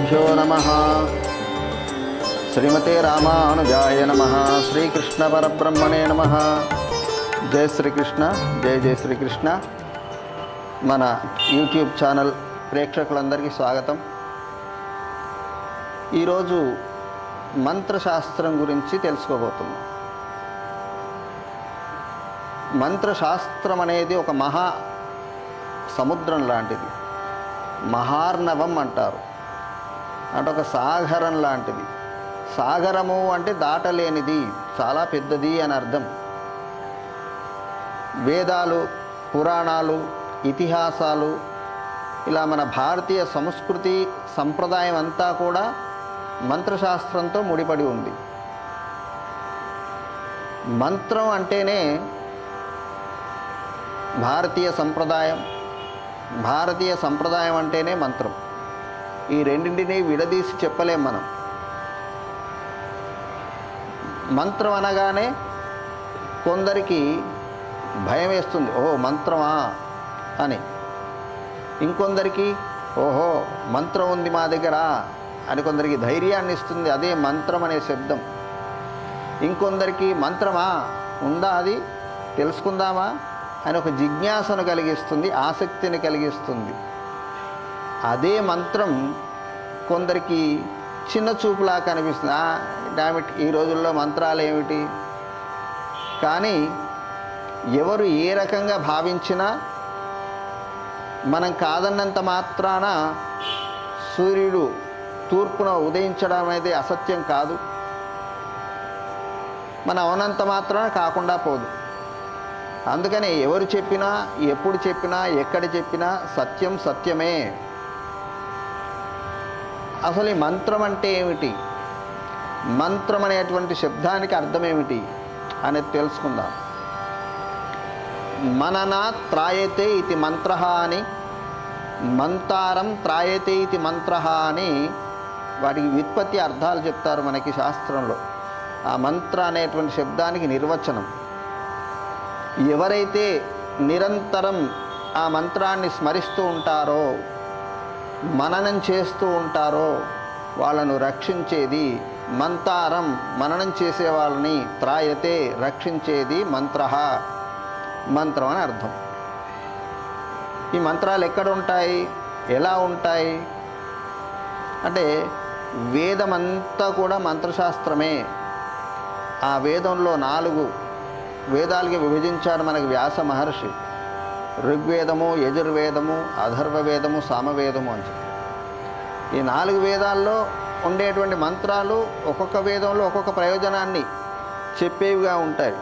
శ్రీగురుభ్యో నమ శ్రీమతే రామానుజాయ నమ శ్రీకృష్ణ పరబ్రహ్మణే నమ జయ శ్రీకృష్ణ జయ జయ శ్రీకృష్ణ మన యూట్యూబ్ ఛానల్ ప్రేక్షకులందరికీ స్వాగతం ఈరోజు మంత్రశాస్త్రం గురించి తెలుసుకోబోతున్నాం మంత్రశాస్త్రం అనేది ఒక మహా సముద్రం లాంటిది మహార్ణవం అంటారు అంటే ఒక సాగరం లాంటిది సాగరము అంటే దాటలేనిది చాలా పెద్దది అని అర్థం వేదాలు పురాణాలు ఇతిహాసాలు ఇలా మన భారతీయ సంస్కృతి సంప్రదాయం అంతా కూడా మంత్రశాస్త్రంతో ముడిపడి ఉంది మంత్రం అంటేనే భారతీయ సంప్రదాయం భారతీయ సంప్రదాయం అంటేనే మంత్రం ఈ రెండింటినీ విడదీసి చెప్పలేం మనం మంత్రం అనగానే కొందరికి భయం వేస్తుంది ఓహో మంత్రమా అని ఇంకొందరికి ఓహో మంత్రం ఉంది మా దగ్గర అని కొందరికి ధైర్యాన్ని ఇస్తుంది అదే మంత్రం అనే శబ్దం ఇంకొందరికి మంత్రమా ఉందా అది తెలుసుకుందామా అని ఒక జిజ్ఞాసను కలిగిస్తుంది ఆసక్తిని కలిగిస్తుంది అదే మంత్రం కొందరికి చిన్న చూపులా కనిపిస్తుంది "ఆ, డామిట్ ఈ రోజుల్లో మంత్రాలు ఏమిటి కానీ ఎవరు ఏ రకంగా భావించినా మనం కాదన్నంత మాత్రాన సూర్యుడు తూర్పున ఉదయించడం అనేది అసత్యం కాదు మనం అవునంత మాత్రాన కాకుండా పోదు అందుకని ఎవరు చెప్పినా ఎప్పుడు చెప్పినా ఎక్కడ చెప్పినా సత్యం సత్యమే అసలు ఈ మంత్రం అంటే ఏమిటి మంత్రం అనేటువంటి శబ్దానికి అర్థం ఏమిటి అనేది తెలుసుకుందాం మనన త్రాయతే ఇది మంత్ర అని మంతారం త్రాయతే ఇది మంత్ర అని వాటికి వ్యుత్పత్తి అర్థాలు చెప్తారు మనకి శాస్త్రంలో ఆ మంత్ర అనేటువంటి శబ్దానికి నిర్వచనం ఎవరైతే నిరంతరం ఆ మంత్రాన్ని స్మరిస్తూ ఉంటారో మననం చేస్తూ ఉంటారో వాళ్ళను రక్షించేది మంతారం మననం చేసే వాళ్ళని త్రాయతే రక్షించేది మంత్ర మంత్రం అని అర్థం ఈ మంత్రాలు ఎక్కడ ఉంటాయి ఎలా ఉంటాయి అంటే వేదమంతా కూడా మంత్రశాస్త్రమే ఆ వేదంలో నాలుగు వేదాలకి విభజించాడు మనకి వ్యాస మహర్షి ఋగ్వేదము యజుర్వేదము అధర్వ వేదము సామవేదము అని చెప్పి ఈ నాలుగు వేదాల్లో ఉండేటువంటి మంత్రాలు ఒక్కొక్క వేదంలో ఒక్కొక్క ప్రయోజనాన్ని చెప్పేవిగా ఉంటాయి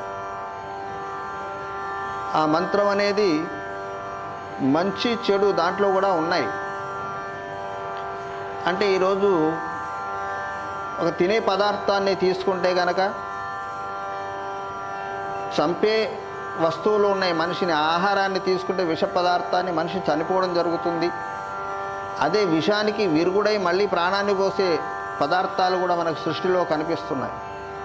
ఆ మంత్రం అనేది మంచి చెడు దాంట్లో కూడా ఉన్నాయి అంటే ఈరోజు ఒక తినే పదార్థాన్ని తీసుకుంటే గనక చంపే వస్తువులు ఉన్నాయి మనిషిని ఆహారాన్ని తీసుకుంటే విష పదార్థాన్ని మనిషి చనిపోవడం జరుగుతుంది అదే విషానికి విరుగుడై మళ్ళీ ప్రాణాన్ని పోసే పదార్థాలు కూడా మనకు సృష్టిలో కనిపిస్తున్నాయి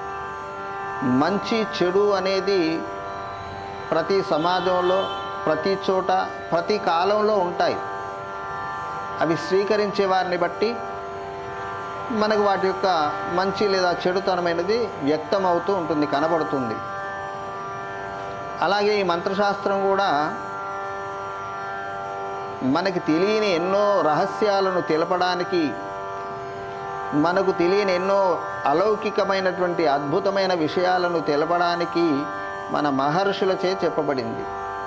మంచి చెడు అనేది ప్రతి సమాజంలో ప్రతి చోట ప్రతి కాలంలో ఉంటాయి అవి స్వీకరించే వారిని బట్టి మనకు వాటి యొక్క మంచి లేదా చెడుతనమైనది వ్యక్తమవుతూ ఉంటుంది కనబడుతుంది అలాగే ఈ మంత్రశాస్త్రం కూడా మనకి తెలియని ఎన్నో రహస్యాలను తెలపడానికి మనకు తెలియని ఎన్నో అలౌకికమైనటువంటి అద్భుతమైన విషయాలను తెలపడానికి మన మహర్షులచే చెప్పబడింది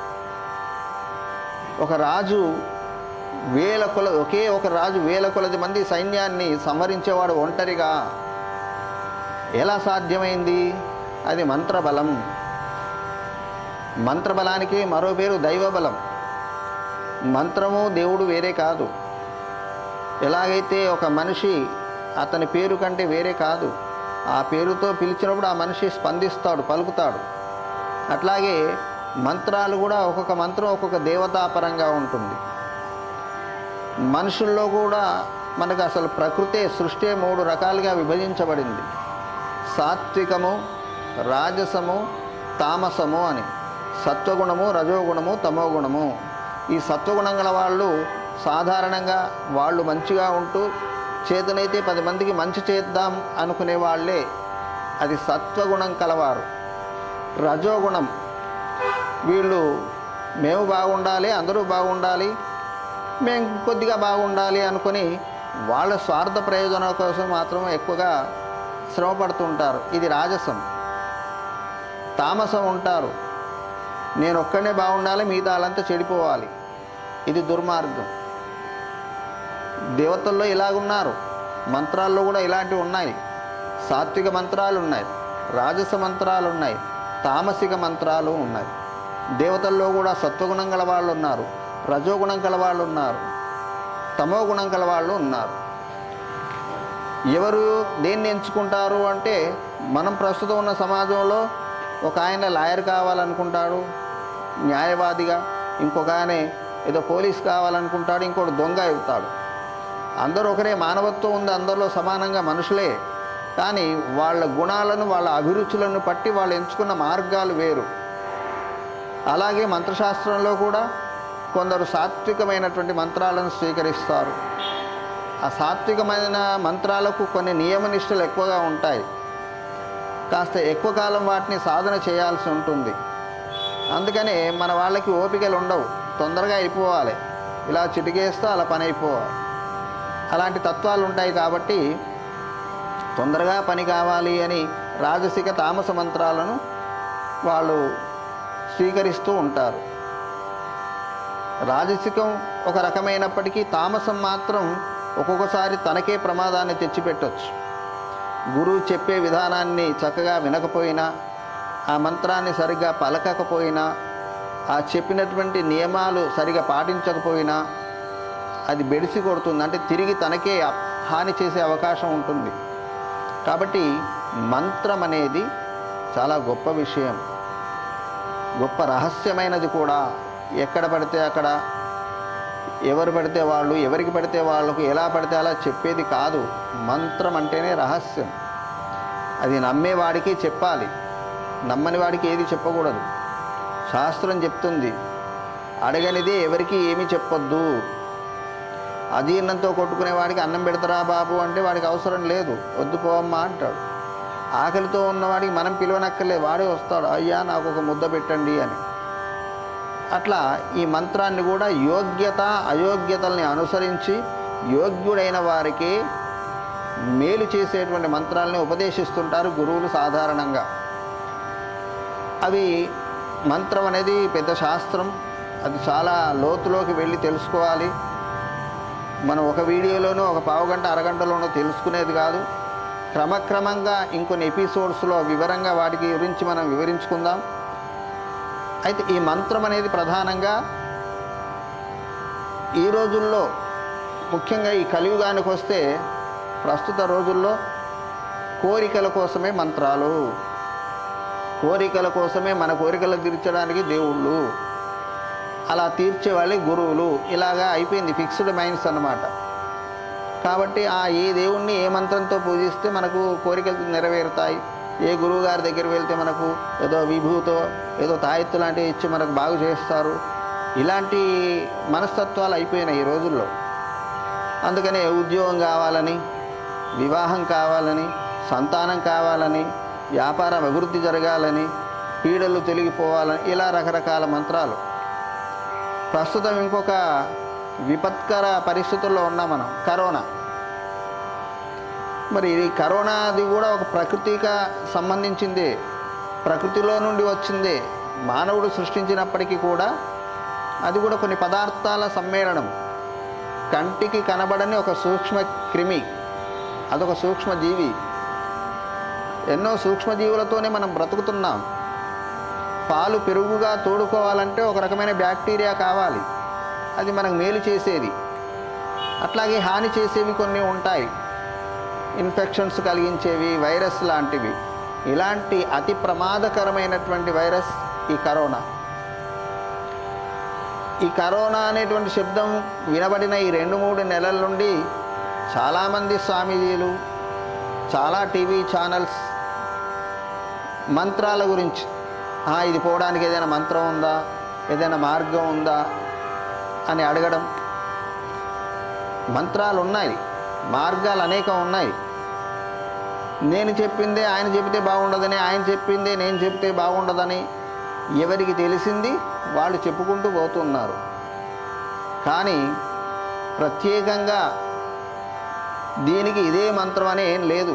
ఒక రాజు వేల కొల ఒకే ఒక రాజు వేల కొలది మంది సైన్యాన్ని సంహరించేవాడు ఒంటరిగా ఎలా సాధ్యమైంది అది మంత్రబలం మంత్రబలానికి మరో పేరు దైవబలం మంత్రము దేవుడు వేరే కాదు ఎలాగైతే ఒక మనిషి అతని పేరు కంటే వేరే కాదు ఆ పేరుతో పిలిచినప్పుడు ఆ మనిషి స్పందిస్తాడు పలుకుతాడు అట్లాగే మంత్రాలు కూడా ఒక్కొక్క మంత్రం ఒక్కొక్క దేవతాపరంగా ఉంటుంది మనుషుల్లో కూడా మనకు అసలు ప్రకృతే సృష్టి మూడు రకాలుగా విభజించబడింది సాత్వికము రాజసము తామసము అని సత్వగుణము రజోగుణము తమోగుణము ఈ సత్వగుణం గల వాళ్ళు సాధారణంగా వాళ్ళు మంచిగా ఉంటూ చేతనైతే పది మందికి మంచి చేద్దాం అనుకునే వాళ్ళే అది సత్వగుణం కలవారు రజోగుణం వీళ్ళు మేము బాగుండాలి అందరూ బాగుండాలి మేము కొద్దిగా బాగుండాలి అనుకొని వాళ్ళ స్వార్థ ప్రయోజనాల కోసం మాత్రం ఎక్కువగా శ్రమ పడుతుంటారు ఇది రాజసం తామసం ఉంటారు నేను ఒక్కనే బాగుండాలి మిగతా వాళ్ళంతా చెడిపోవాలి ఇది దుర్మార్గం దేవతల్లో ఇలాగున్నారు మంత్రాల్లో కూడా ఇలాంటివి ఉన్నాయి సాత్విక మంత్రాలు ఉన్నాయి రాజస మంత్రాలు ఉన్నాయి తామసిక మంత్రాలు ఉన్నాయి దేవతల్లో కూడా సత్వగుణం గల వాళ్ళు ఉన్నారు రజోగుణం గల వాళ్ళు ఉన్నారు తమో గుణం గల వాళ్ళు ఉన్నారు ఎవరు దేన్ని ఎంచుకుంటారు అంటే మనం ప్రస్తుతం ఉన్న సమాజంలో ఒక ఆయన లాయర్ కావాలనుకుంటాడు న్యాయవాదిగా ఇంకొక ఆయన ఏదో పోలీస్ కావాలనుకుంటాడు ఇంకోటి దొంగ అవుతాడు అందరూ ఒకరే మానవత్వం ఉంది అందరిలో సమానంగా మనుషులే కానీ వాళ్ళ గుణాలను వాళ్ళ అభిరుచులను బట్టి వాళ్ళు ఎంచుకున్న మార్గాలు వేరు అలాగే మంత్రశాస్త్రంలో కూడా కొందరు సాత్వికమైనటువంటి మంత్రాలను స్వీకరిస్తారు ఆ సాత్వికమైన మంత్రాలకు కొన్ని నియమనిష్టలు ఎక్కువగా ఉంటాయి కాస్త ఎక్కువ కాలం వాటిని సాధన చేయాల్సి ఉంటుంది అందుకనే మన వాళ్ళకి ఓపికలు ఉండవు తొందరగా అయిపోవాలి ఇలా చిటికేస్తే అలా పని అయిపోవాలి అలాంటి తత్వాలు ఉంటాయి కాబట్టి తొందరగా పని కావాలి అని రాజసిక తామస మంత్రాలను వాళ్ళు స్వీకరిస్తూ ఉంటారు రాజసికం ఒక రకమైనప్పటికీ తామసం మాత్రం ఒక్కొక్కసారి తనకే ప్రమాదాన్ని తెచ్చిపెట్టవచ్చు గురువు చెప్పే విధానాన్ని చక్కగా వినకపోయినా ఆ మంత్రాన్ని సరిగ్గా పలకకపోయినా ఆ చెప్పినటువంటి నియమాలు సరిగా పాటించకపోయినా అది బెడిసి కొడుతుంది అంటే తిరిగి తనకే హాని చేసే అవకాశం ఉంటుంది కాబట్టి మంత్రం అనేది చాలా గొప్ప విషయం గొప్ప రహస్యమైనది కూడా ఎక్కడ పడితే అక్కడ ఎవరు పడితే వాళ్ళు ఎవరికి పడితే వాళ్ళకు ఎలా పడితే అలా చెప్పేది కాదు మంత్రం అంటేనే రహస్యం అది నమ్మేవాడికి చెప్పాలి నమ్మని వాడికి ఏది చెప్పకూడదు శాస్త్రం చెప్తుంది అడగనిదే ఎవరికి ఏమీ చెప్పొద్దు అజీర్ణంతో కొట్టుకునే వాడికి అన్నం పెడతారా బాబు అంటే వాడికి అవసరం లేదు వద్దు పోవమ్మా అంటాడు ఆకలితో ఉన్నవాడికి మనం పిలవనక్కర్లే వాడే వస్తాడు అయ్యా నాకు ఒక ముద్ద పెట్టండి అని అట్లా ఈ మంత్రాన్ని కూడా యోగ్యత అయోగ్యతల్ని అనుసరించి యోగ్యుడైన వారికి మేలు చేసేటువంటి మంత్రాలని ఉపదేశిస్తుంటారు గురువులు సాధారణంగా అవి మంత్రం అనేది పెద్ద శాస్త్రం అది చాలా లోతులోకి వెళ్ళి తెలుసుకోవాలి మనం ఒక వీడియోలోనూ ఒక పావుగంట అరగంటలోనూ తెలుసుకునేది కాదు క్రమక్రమంగా ఇంకొన్ని ఎపిసోడ్స్లో వివరంగా వాటికి గురించి మనం వివరించుకుందాం అయితే ఈ మంత్రం అనేది ప్రధానంగా ఈ రోజుల్లో ముఖ్యంగా ఈ కలియుగానికి వస్తే ప్రస్తుత రోజుల్లో కోరికల కోసమే మంత్రాలు కోరికల కోసమే మన కోరికలు తీర్చడానికి దేవుళ్ళు అలా తీర్చే వాళ్ళే గురువులు ఇలాగా అయిపోయింది ఫిక్స్డ్ మైండ్స్ అన్నమాట కాబట్టి ఆ ఏ దేవుణ్ణి ఏ మంత్రంతో పూజిస్తే మనకు కోరికలు నెరవేరుతాయి ఏ గురువు గారి దగ్గర వెళ్తే మనకు ఏదో విభూతో ఏదో తాయెత్తు లాంటివి ఇచ్చి మనకు బాగు చేస్తారు ఇలాంటి మనస్తత్వాలు అయిపోయినాయి ఈ రోజుల్లో అందుకనే ఉద్యోగం కావాలని వివాహం కావాలని సంతానం కావాలని వ్యాపారం అభివృద్ధి జరగాలని పీడలు తొలగిపోవాలని ఇలా రకరకాల మంత్రాలు ప్రస్తుతం ఇంకొక విపత్కర పరిస్థితుల్లో ఉన్నాం మనం కరోనా మరి ఇది కరోనాది కూడా ఒక ప్రకృతిగా సంబంధించిందే ప్రకృతిలో నుండి వచ్చిందే మానవుడు సృష్టించినప్పటికీ కూడా అది కూడా కొన్ని పదార్థాల సమ్మేళనం కంటికి కనబడని ఒక సూక్ష్మ క్రిమి అదొక సూక్ష్మ జీవి ఎన్నో సూక్ష్మజీవులతోనే మనం బ్రతుకుతున్నాం పాలు పెరుగుగా తోడుకోవాలంటే ఒక రకమైన బ్యాక్టీరియా కావాలి అది మనకు మేలు చేసేది అట్లాగే హాని చేసేవి కొన్ని ఉంటాయి ఇన్ఫెక్షన్స్ కలిగించేవి వైరస్ లాంటివి ఇలాంటి అతి ప్రమాదకరమైనటువంటి వైరస్ ఈ కరోనా ఈ కరోనా అనేటువంటి శబ్దం వినబడిన ఈ రెండు మూడు నెలల నుండి చాలామంది స్వామీజీలు చాలా టీవీ ఛానల్స్ మంత్రాల గురించి "ఆ, ఇది పోవడానికి ఏదైనా మంత్రం ఉందా ఏదైనా మార్గం ఉందా అని అడగడం మంత్రాలు ఉన్నాయి మార్గాలు అనేకం ఉన్నాయి నేను చెప్పిందే ఆయన చెబితే బాగుండదని ఆయన చెప్పిందే నేను చెప్తే బాగుండదని ఎవరికి తెలిసింది వాళ్ళు చెప్పుకుంటూ పోతున్నారు కానీ ప్రత్యేకంగా దీనికి ఇదే మంత్రం అని ఏం లేదు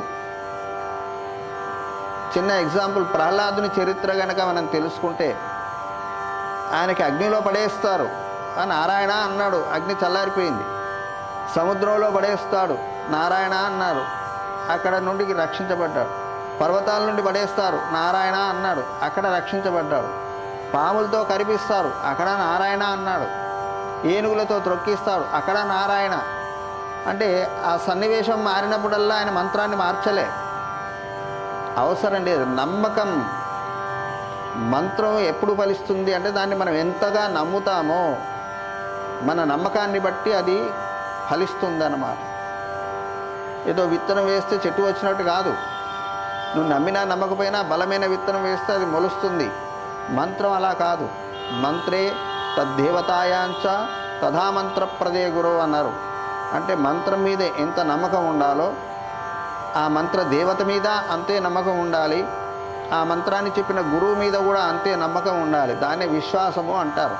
చిన్న ఎగ్జాంపుల్ ప్రహ్లాదుని చరిత్ర కనుక మనం తెలుసుకుంటే ఆయనకి అగ్నిలో పడేస్తారు ఆ నారాయణ అన్నాడు అగ్ని చల్లారిపోయింది సముద్రంలో పడేస్తాడు నారాయణ అన్నారు అక్కడ నుండి రక్షించబడ్డాడు పర్వతాల నుండి పడేస్తారు నారాయణ అన్నాడు అక్కడ రక్షించబడ్డాడు పాములతో కరిపిస్తారు అక్కడ నారాయణ అన్నాడు ఏనుగులతో త్రొక్కిస్తాడు అక్కడ నారాయణ అంటే ఆ సన్నివేశం మారినప్పుడల్లా ఆయన మంత్రాన్ని మార్చలే అవసరం లేదు నమ్మకం మంత్రం ఎప్పుడు ఫలిస్తుంది అంటే దాన్ని మనం ఎంతగా నమ్ముతామో మన నమ్మకాన్ని బట్టి అది ఫలిస్తుంది అన్నమాట ఏదో విత్తనం వేస్తే చెట్టు వచ్చినట్టు కాదు నువ్వు నమ్మినా నమ్మకపోయినా బలమైన విత్తనం వేస్తే అది మొలుస్తుంది మంత్రం అలా కాదు మంత్రే తద్దేవతాయాంచ తథా మంత్రప్రదే గురువు అన్నారు అంటే మంత్రం మీద ఎంత నమ్మకం ఉండాలో ఆ మంత్ర దేవత మీద అంతే నమ్మకం ఉండాలి ఆ మంత్రాన్ని చెప్పిన గురువు మీద కూడా అంతే నమ్మకం ఉండాలి దాన్ని విశ్వాసము అంటారు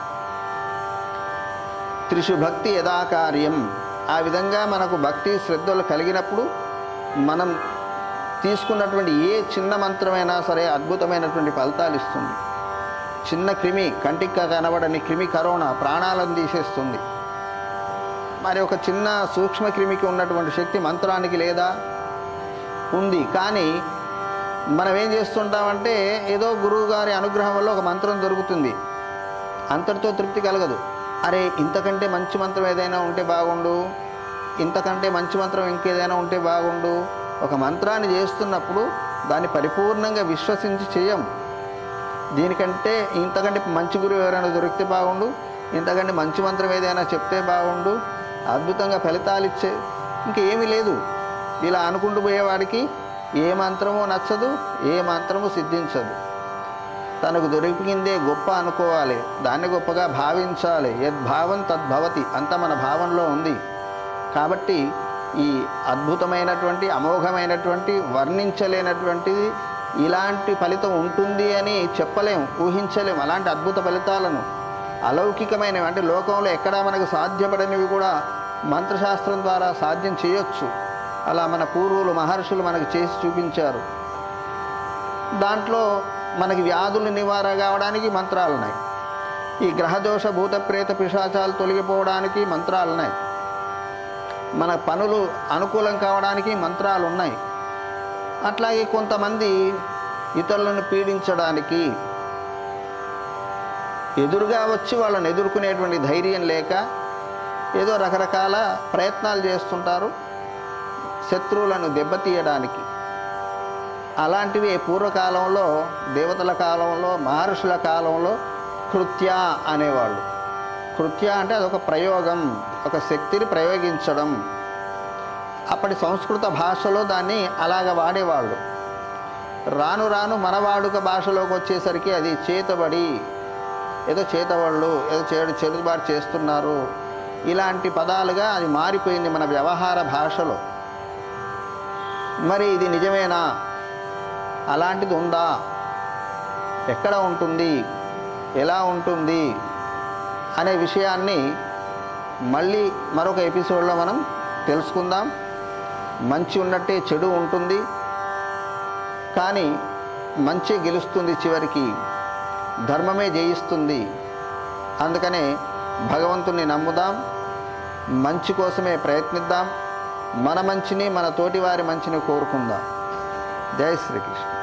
త్రిషు భక్తి యథాకార్యం ఆ విధంగా మనకు భక్తి శ్రద్ధలు కలిగినప్పుడు మనం తీసుకున్నటువంటి ఏ చిన్న మంత్రమైనా సరే అద్భుతమైనటువంటి ఫలితాలు ఇస్తుంది చిన్న క్రిమి కంటికి కనబడని క్రిమి కరోనా ప్రాణాలను తీసేస్తుంది మరి ఒక చిన్న సూక్ష్మ క్రిమికి ఉన్నటువంటి శక్తి మంత్రానికి లేదా ఉంది కానీ మనం ఏం చేస్తుంటామంటే ఏదో గురువు గారి అనుగ్రహం వల్ల ఒక మంత్రం దొరుకుతుంది అంతటితో తృప్తి కలగదు అరే ఇంతకంటే మంచి మంత్రం ఏదైనా ఉంటే బాగుండు ఇంతకంటే మంచి మంత్రం ఇంకేదైనా ఉంటే బాగుండు ఒక మంత్రాన్ని చేస్తున్నప్పుడు దాన్ని పరిపూర్ణంగా విశ్వసించి చేయం దీనికంటే ఇంతకంటే మంచి గురువు ఎవరైనా దొరికితే బాగుండు ఇంతకంటే మంచి మంత్రం ఏదైనా చెప్తే బాగుండు అద్భుతంగా ఫలితాలు ఇచ్చే ఇంకేమీ లేదు ఇలా అనుకుంటూ పోయేవాడికి ఏ మంత్రము నచ్చదు ఏ మంత్రము సిద్ధించదు తనకు దొరికిందే గొప్ప అనుకోవాలి దాన్ని గొప్పగా భావించాలి యద్భావం తద్భవతి అంత మన భావంలో ఉంది కాబట్టి ఈ అద్భుతమైనటువంటి అమోఘమైనటువంటి వర్ణించలేనటువంటిది ఇలాంటి ఫలితం ఉంటుంది అని చెప్పలేం ఊహించలేం అలాంటి అద్భుత ఫలితాలను అలౌకికమైనవి అంటే లోకంలో ఎక్కడా మనకు సాధ్యపడనివి కూడా మంత్రశాస్త్రం ద్వారా సాధ్యం చేయొచ్చు అలా మన పూర్వులు మహర్షులు మనకు చేసి చూపించారు దాంట్లో మనకి వ్యాధులు నివారణ కావడానికి మంత్రాలు ఉన్నాయి ఈ గ్రహదోష భూత ప్రేత పిశాచాలు తొలగిపోవడానికి మంత్రాలు ఉన్నాయి మన పనులు అనుకూలం కావడానికి మంత్రాలు ఉన్నాయి అట్లాగే కొంతమంది ఇతరులను పీడించడానికి ఎదురుగా వచ్చి వాళ్ళని ఎదుర్కొనేటువంటి ధైర్యం లేక ఏదో రకరకాల ప్రయత్నాలు చేస్తుంటారు శత్రువులను దెబ్బతీయడానికి అలాంటివి పూర్వకాలంలో దేవతల కాలంలో మహర్షుల కాలంలో కృత్య అనేవాళ్ళు కృత్య అంటే అదొక ప్రయోగం ఒక శక్తిని ప్రయోగించడం అప్పటి సంస్కృత భాషలో దాన్ని అలాగ వాడేవాళ్ళు రాను రాను మన వాడుక భాషలోకి వచ్చేసరికి అది చేతబడి ఏదో చేతవాళ్ళు ఏదో చెడు చెడుబాటు చేస్తున్నారు ఇలాంటి పదాలుగా అది మారిపోయింది మన వ్యవహార భాషలో మరి ఇది నిజమేనా అలాంటిది ఉందా ఎక్కడ ఉంటుంది ఎలా ఉంటుంది అనే విషయాన్ని మళ్ళీ మరొక ఎపిసోడ్లో మనం తెలుసుకుందాం మంచి ఉన్నట్టే చెడు ఉంటుంది కానీ మంచి గెలుస్తుంది చివరికి ధర్మమే జయిస్తుంది అందుకనే భగవంతుని నమ్ముదాం మంచి కోసమే ప్రయత్నిద్దాం మన మంచిని మన తోటివారి మంచిని కోరుకుందాం జై శ్రీకృష్ణ